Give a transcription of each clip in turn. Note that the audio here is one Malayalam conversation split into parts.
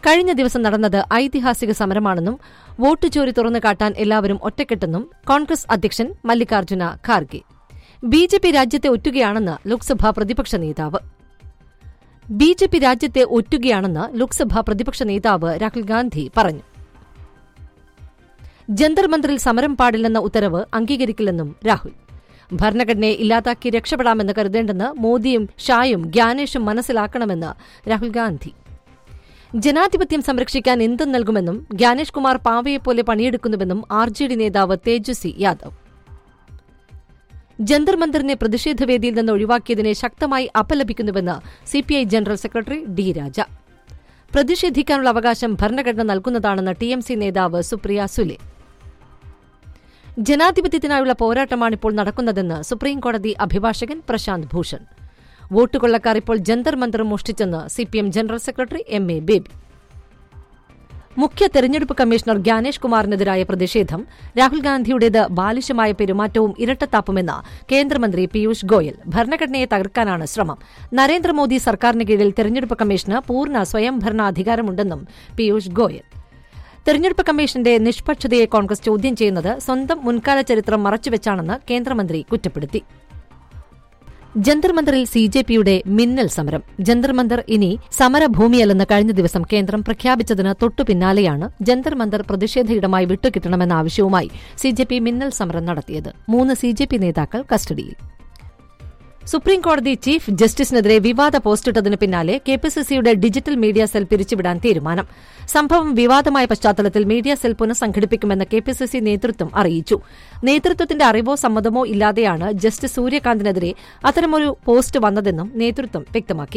കഴിഞ്ഞ ദിവസം നടന്നത് ഐതിഹാസിക സമരമാണെന്നും വോട്ട് ചോരി തുറന്നു കാട്ടാൻ എല്ലാവരും ഒറ്റക്കെട്ടെന്നും കോൺഗ്രസ് അധ്യക്ഷൻ Mallikarjuna Kharge B J P രാജ്യത്തെ ഒറ്റുകയാണെന്ന് ലോക്സഭാ പ്രതിപക്ഷ നേതാവ് ബി ജെ പി രാജ്യത്തെ ഒറ്റുകയാണെന്ന് ലോക്സഭാ പ്രതിപക്ഷ നേതാവ് രാഹുൽ ഗാന്ധി പറഞ്ഞു ജന്തർ മന്ദിറിൽ സമരം പാടില്ലെന്ന ഉത്തരവ് അംഗീകരിക്കില്ലെന്നും രാഹുൽ ഭരണഘടനയെ ഇല്ലാതാക്കി രക്ഷപ്പെടാമെന്ന് കരുതേണ്ടെന്ന് മോദിയും ഷായും ഗ്യാനേഷും മനസ്സിലാക്കണമെന്ന് രാഹുൽ ഗാന്ധി ജനാധിപത്യം സംരക്ഷിക്കാൻ എന്തും നൽകുമെന്നും ഗ്യാനേഷ് കുമാർ പാവയെപ്പോലെ പണിയെടുക്കുന്നുവെന്നും ആർ ജെ ഡി നേതാവ് തേജസ്വി യാദവ് ജന്തർ മന്ദിറിനെ പ്രതിഷേധവേദിയിൽ നിന്ന് ഒഴിവാക്കിയതിനെ ശക്തമായി അപലപിക്കുന്നുവെന്ന് CPI general secretary D Raja പ്രതിഷേധിക്കാനുള്ള അവകാശം ഭരണഘടന നൽകുന്നതാണെന്ന് ടി എം സി നേതാവ് സുപ്രിയ സുലെ ജനാധിപത്യത്തിനായുള്ള പോരാട്ടമാണിപ്പോൾ നടക്കുന്നതെന്ന് സുപ്രീംകോടതി അഭിഭാഷകൻ പ്രശാന്ത് ഭൂഷൺ വോട്ട് കൊള്ളക്കാർ ഇപ്പോൾ ജന്തർ മന്ദിർ മോഷ്ടിച്ചെന്ന് CPM general secretary M A Baby മുഖ്യ തെരഞ്ഞെടുപ്പ് കമ്മീഷണർ ഗ്യാനേഷ് കുമാറിനെതിരായ പ്രതിഷേധം രാഹുൽ ഗാന്ധിയുടേത് ബാലിശമായ പെരുമാറ്റവും ഇരട്ടത്താപ്പുമെന്ന് കേന്ദ്രമന്ത്രി പീയൂഷ് ഗോയൽ ഭരണഘടനയെ തകർക്കാനാണ് ശ്രമം നരേന്ദ്രമോദി സർക്കാരിന് കീഴിൽ തെരഞ്ഞെടുപ്പ് കമ്മീഷന് പൂർണ്ണ സ്വയംഭരണാധികാരമുണ്ടെന്നും പീയൂഷ് ഗോയൽ തെരഞ്ഞെടുപ്പ് കമ്മീഷന്റെ നിഷ്പക്ഷതയെ കോൺഗ്രസ് ചോദ്യം ചെയ്യുന്നത് സ്വന്തം മുൻകാല ചരിത്രം മറച്ചുവെച്ചാണെന്ന് കേന്ദ്രമന്ത്രി കുറ്റപ്പെടുത്തി ജന്തർ മന്ദറിൽ സി ജെ പിയുടെ മിന്നൽ സമരം ജന്തർ മന്ദർ ഇനി സമരഭൂമിയല്ലെന്ന് കഴിഞ്ഞ ദിവസം കേന്ദ്രം പ്രഖ്യാപിച്ചതിന് തൊട്ടുപിന്നാലെയാണ് ജന്തർ മന്ദർ പ്രതിഷേധയിടമായി വിട്ടുകിട്ടണമെന്ന ആവശ്യവുമായി സി ജെ പി മിന്നൽ സമരം നടത്തിയത് മൂന്ന് സി ജെ പി നേതാക്കൾ കസ്റ്റഡിയിൽ സുപ്രീംകോടതി ചീഫ് ജസ്റ്റിസിനെതിരെ വിവാദ പോസ്റ്റിട്ടതിന് പിന്നാലെ കെപിസിസിയുടെ ഡിജിറ്റൽ മീഡിയ സെൽ പിരിച്ചുവിടാൻ തീരുമാനം സംഭവം വിവാദമായ പശ്ചാത്തലത്തിൽ മീഡിയ സെൽ പുനഃസംഘടിപ്പിക്കുമെന്ന് കെപിസിസി നേതൃത്വം അറിയിച്ചു നേതൃത്വത്തിന്റെ അറിവോ സമ്മതമോ ഇല്ലാതെയാണ് ജസ്റ്റിസ് സൂര്യകാന്തിനെതിരെ അത്തരമൊരു പോസ്റ്റ് വന്നതെന്നും നേതൃത്വം വ്യക്തമാക്കി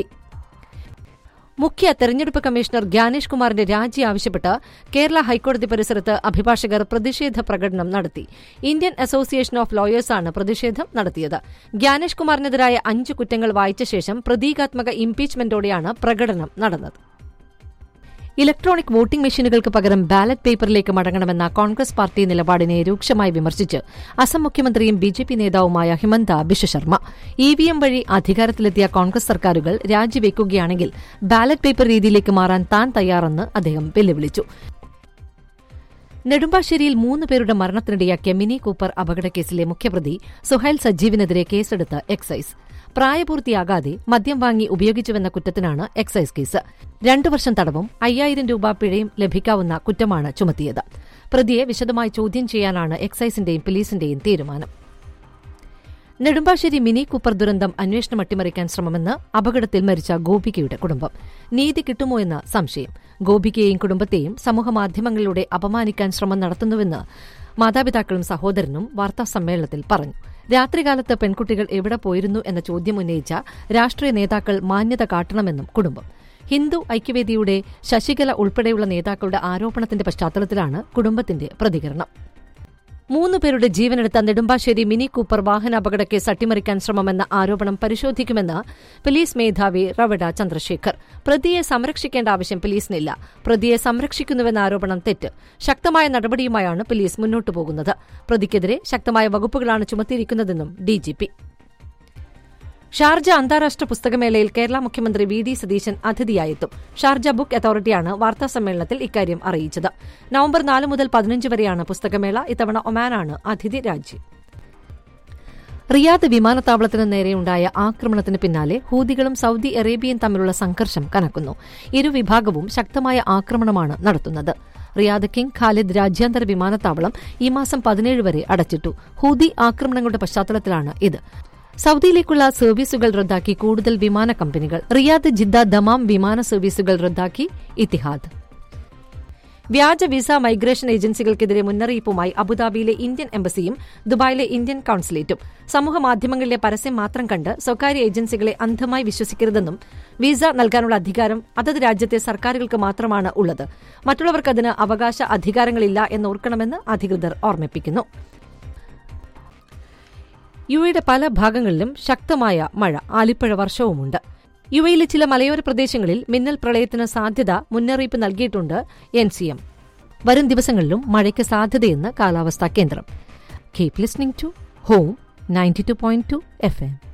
മുഖ്യ തെരഞ്ഞെടുപ്പ് കമ്മീഷണർ ഗ്യാനേഷ് കുമാറിന്റെ രാജി ആവശ്യപ്പെട്ട് കേരള ഹൈക്കോടതി പരിസരത്ത് അഭിഭാഷകർ പ്രതിഷേധ പ്രകടനം നടത്തി ഇന്ത്യൻ അസോസിയേഷൻ ഓഫ് ലോയേഴ്സാണ് പ്രതിഷേധം നടത്തിയത് ഗ്യാനേഷ് കുമാറിനെതിരായ അഞ്ച് കുറ്റങ്ങൾ വായിച്ച ശേഷം പ്രതീകാത്മക ഇംപീച്ച്മെന്റോടെയാണ് പ്രകടനം നടന്നത് ഇലക്ട്രോണിക് വോട്ടിംഗ് മെഷീനുകൾക്ക് പകരം ബാലറ്റ് പേപ്പറിലേക്ക് മടങ്ങണമെന്ന കോൺഗ്രസ് പാർട്ടി നിലപാടിനെ രൂക്ഷമായി വിമർശിച്ച് അസം മുഖ്യമന്ത്രിയും ബി ജെ പി നേതാവുമായ Himanta Biswa Sarma E V M വഴി അധികാരത്തിലെത്തിയ കോൺഗ്രസ് സർക്കാരുകൾ രാജിവെക്കുകയാണെങ്കിൽ ബാലറ്റ് പേപ്പർ രീതിയിലേക്ക് മാറാൻ താൻ തയ്യാറെന്ന് അദ്ദേഹം വെല്ലുവിളിച്ചു നെടുമ്പാശ്ശേരിയിൽ മൂന്ന് പേരുടെ മരണത്തിനിടയാക്കിയ മിനി കൂപ്പർ അപകടക്കേസിലെ മുഖ്യപ്രതി സുഹൈൽ സജീവിനെതിരെ കേസെടുത്ത് എക്സൈസ് പ്രായപൂർത്തിയാകാതെ മദ്യം വാങ്ങി ഉപയോഗിച്ചുവെന്ന കുറ്റത്തിനാണ് എക്സൈസ് കേസ് രണ്ടു വർഷം തടവും അയ്യായിരം രൂപ പിഴയും ലഭിക്കാവുന്ന കുറ്റമാണ് ചുമത്തിയത് പ്രതിയെ വിശദമായി ചോദ്യം ചെയ്യാനാണ് എക്സൈസിന്റെയും പോലീസിന്റെയും തീരുമാനം നെടുമ്പാശ്ശേരി മിനി കൂപ്പർ ദുരന്തം അന്വേഷണം അട്ടിമറിക്കാൻ ശ്രമമെന്ന് അപകടത്തിൽ മരിച്ച ഗോപികയുടെ കുടുംബം നീതി കിട്ടുമോ എന്ന സംശയം ഗോപികയെയും കുടുംബത്തെയും സമൂഹമാധ്യമങ്ങളിലൂടെ അപമാനിക്കാൻ ശ്രമം നടത്തുന്നുവെന്ന് മാതാപിതാക്കളും സഹോദരനും വാർത്താസമ്മേളനത്തിൽ പറഞ്ഞു രാത്രികാലത്ത് പെൺകുട്ടികൾ എവിടെ പോയിരുന്നു എന്ന ചോദ്യം ഉന്നയിച്ച രാഷ്ട്രീയ നേതാക്കൾ മാന്യത കാട്ടണമെന്നും കുടുംബം ഹിന്ദു ഐക്യവേദിയുടെ ശശികല ഉൾപ്പെടെയുള്ള നേതാക്കളുടെ ആരോപണത്തിന്റെ പശ്ചാത്തലത്തിലാണ് കുടുംബത്തിന്റെ പ്രതികരണം മൂന്ന് പേരുടെ ജീവനെടുത്ത നെടുമ്പാശ്ശേരി മിനി കൂപ്പർ വാഹനാപകടക്കേസ് അട്ടിമറിക്കാൻ ശ്രമമെന്ന ആരോപണം പരിശോധിക്കുമെന്ന് പോലീസ് മേധാവി റവഡ ചന്ദ്രശേഖർ പ്രതിയെ സംരക്ഷിക്കേണ്ട ആവശ്യം പോലീസിനില്ല പ്രതിയെ സംരക്ഷിക്കുന്നുവെന്ന ആരോപണം തെറ്റ് ശക്തമായ നടപടിയുമായാണ് പോലീസ് മുന്നോട്ടു പോകുന്നത് പ്രതിക്കെതിരെ ശക്തമായ വകുപ്പുകളാണ് ചുമത്തിയിരിക്കുന്നതെന്നും ഡിജിപി ഷാർജ അന്താരാഷ്ട്ര പുസ്തകമേളയിൽ കേരള മുഖ്യമന്ത്രി വി ഡി സതീശൻ അതിഥിയായെത്തും ഷാർജ ബുക്ക് അതോറിറ്റിയാണ് വാർത്താസമ്മേളനത്തിൽ ഇക്കാര്യം അറിയിച്ചത് നവംബർ നാല് മുതൽ പതിനഞ്ച് വരെയാണ് പുസ്തകമേള ഇത്തവണ ഒമാനാണ് അതിഥി രാജ്യം റിയാദ് വിമാനത്താവളത്തിന് നേരെയുണ്ടായ ആക്രമണത്തിന് പിന്നാലെ ഹൂതികളും സൌദി അറേബ്യയും തമ്മിലുള്ള സംഘർഷം കനക്കുന്നു ഇരുവിഭാഗവും ശക്തമായ ആക്രമണമാണ് നടത്തുന്നത് റിയാദ് കിങ് ഖാലിദ് രാജ്യാന്തര വിമാനത്താവളം ഈ മാസം പതിനേഴ് വരെ അടച്ചിട്ടു ഹൂതി ആക്രമണങ്ങളുടെ പശ്ചാത്തലത്തിലാണ് ഇത് സൌദിയിലേക്കുള്ള സർവീസുകൾ റദ്ദാക്കി കൂടുതൽ വിമാന കമ്പനികൾ റിയാദ് ജിദ്ദ ദമാം വിമാന സർവീസുകൾ റദ്ദാക്കി ഇത്തിഹാദ് വ്യാജ വിസ മൈഗ്രേഷൻ ഏജൻസികൾക്കെതിരെ മുന്നറിയിപ്പുമായി അബുദാബിയിലെ ഇന്ത്യൻ എംബസിയും ദുബായിലെ ഇന്ത്യൻ കൌൺസിലേറ്റും സമൂഹമാധ്യമങ്ങളിലെ പരസ്യം മാത്രം കണ്ട് സ്വകാര്യ ഏജൻസികളെ അന്ധമായി വിശ്വസിക്കരുതെന്നും വിസ നൽകാനുള്ള അധികാരം അതത് രാജ്യത്തെ സർക്കാരുകൾക്ക് മാത്രമാണ് ഉള്ളത് മറ്റുള്ളവർക്കതിന് അവകാശ അധികാരങ്ങളില്ല എന്നോർക്കണമെന്ന് അധികൃതർ ഓർമ്മിപ്പിക്കുന്നു യുഎയുടെ പല ഭാഗങ്ങളിലും ശക്തമായ മഴ ആലിപ്പഴ വർഷവുമുണ്ട് യുഎയിലെ ചില മലയോര പ്രദേശങ്ങളിൽ മിന്നൽ പ്രളയത്തിന് സാധ്യത മുന്നറിയിപ്പ് നൽകിയിട്ടുണ്ട് എൻ സി എം വരും ദിവസങ്ങളിലും മഴയ്ക്ക് സാധ്യതയെന്ന് കാലാവസ്ഥാ കേന്ദ്രം keep listening to home ninety two point two F M